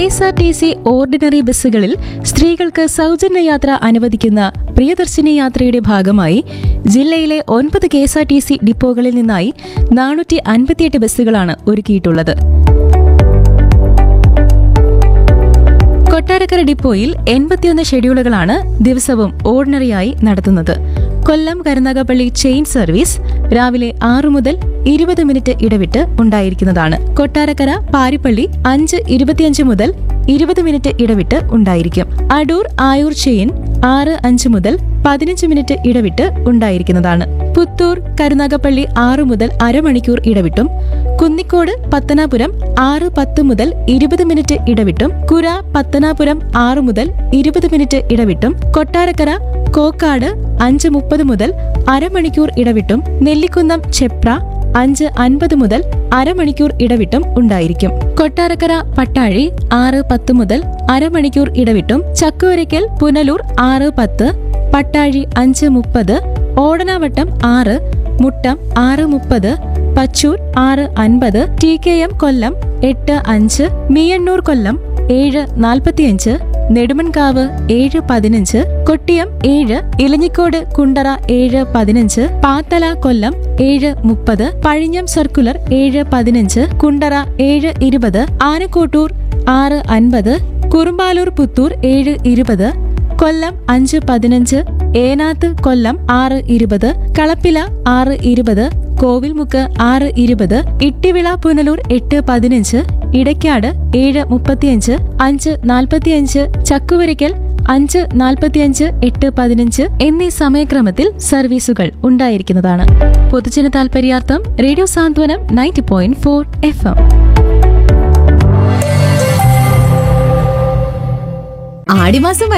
S R T C ordinary ബസ്സുകളിൽ സ്ത്രീകൾക്ക് സൗജന്യ യാത്ര അനുവദിക്കുന്ന പ്രിയദർശിനി യാത്രയുടെ ഭാഗമായി ജില്ലയിലെ ഒൻപത് K S R T C ഡിപ്പോകളിൽ നിന്നായി നാനൂറ്റി അൻപത്തിയെട്ട് ബസ്സുകളാണ് ഒരുക്കിയിട്ടുള്ളത് കൊട്ടാരക്കര ഡിപ്പോയിൽ എൺപത്തിയൊന്ന് ഷെഡ്യൂളുകളാണ് ദിവസവും ഓർഡിനറിയായി നടത്തുന്നത് കൊല്ലം കരുനാഗപ്പള്ളി ചെയിൻ സർവീസ് രാവിലെ ആറു മുതൽ ഇരുപത് മിനിറ്റ് ഇടവിട്ട് ഉണ്ടായിരിക്കുന്നതാണ് കൊട്ടാരക്കര പാരിപ്പള്ളി അഞ്ച് ഇരുപത്തിയഞ്ച് മുതൽ ഇരുപത് മിനിറ്റ് ഇടവിട്ട് ഉണ്ടായിരിക്കും അടൂർ ആയൂർ ചെയിൻ ആറ് അഞ്ച് മുതൽ പതിനഞ്ച് മിനിറ്റ് ഇടവിട്ട് ഉണ്ടായിരിക്കുന്നതാണ് പുത്തൂർ കരുനാഗപ്പള്ളി ആറ് മുതൽ അരമണിക്കൂർ ഇടവിട്ടും കുന്നിക്കോട് പത്തനാപുരം ആറ് പത്ത് മുതൽ ഇരുപത് മിനിറ്റ് ഇടവിട്ടും കുര പത്തനാപുരം ആറ് മുതൽ ഇരുപത് മിനിറ്റ് ഇടവിട്ടും കൊട്ടാരക്കര കോക്കാട് അഞ്ച് മുപ്പത് മുതൽ അരമണിക്കൂർ ഇടവിട്ടും നെല്ലിക്കുന്നം ചെപ്ര അഞ്ച് അൻപത് മുതൽ അരമണിക്കൂർ ഇടവിട്ടും ഉണ്ടായിരിക്കും കൊട്ടാരക്കര പട്ടാഴി ആറ് പത്ത് മുതൽ അരമണിക്കൂർ ഇടവിട്ടും ചക്കുവരയ്ക്കൽ പുനലൂർ ആറ് പത്ത് പട്ടാഴി അഞ്ച് മുപ്പത് ഓടനാവട്ടം ആറ് മുട്ടം ആറ് മുപ്പത് പച്ചൂർ ആറ് അൻപത് ടി കെ എം കൊല്ലം എട്ട് അഞ്ച് മീയണ്ണൂർ കൊല്ലം ഏഴ് നാൽപ്പത്തിയഞ്ച് നെടുമൺകാവ് ഏഴ് പതിനഞ്ച് കൊട്ടിയം ഏഴ് ഇലഞ്ഞിക്കോട് കുണ്ടറ ഏഴ് പതിനഞ്ച് പാത്തല കൊല്ലം ഏഴ് മുപ്പത് പഴിഞ്ഞം സർക്കുലർ ഏഴ് പതിനഞ്ച് കുണ്ടറ ഏഴ് ഇരുപത് ആനക്കോട്ടൂർ ആറ് അൻപത് കുറുമ്പാലൂർ പുത്തൂർ ഏഴ് ഇരുപത് കൊല്ലം അഞ്ച് പതിനഞ്ച് ഏനാത്ത് കൊല്ലം ആറ് ഇരുപത് കളപ്പില ആറ് ഇരുപത് കോവിൽമുക്ക് ആറ് ഇരുപത് ഇട്ടിവിള പുനലൂർ എട്ട് പതിനഞ്ച് ഇടയ്ക്കാട് ഏഴ് മുപ്പത്തിയഞ്ച് അഞ്ച് നാൽപ്പത്തിയഞ്ച് ചക്കുവരയ്ക്കൽ അഞ്ച് നാൽപ്പത്തിയഞ്ച് എട്ട് പതിനഞ്ച് എന്നീ സമയക്രമത്തിൽ സർവീസുകൾ ഉണ്ടായിരിക്കുന്നതാണ് പൊതുജന താൽപര്യാർത്ഥം radio Santhwanam ninety point four F M ആടിമാസം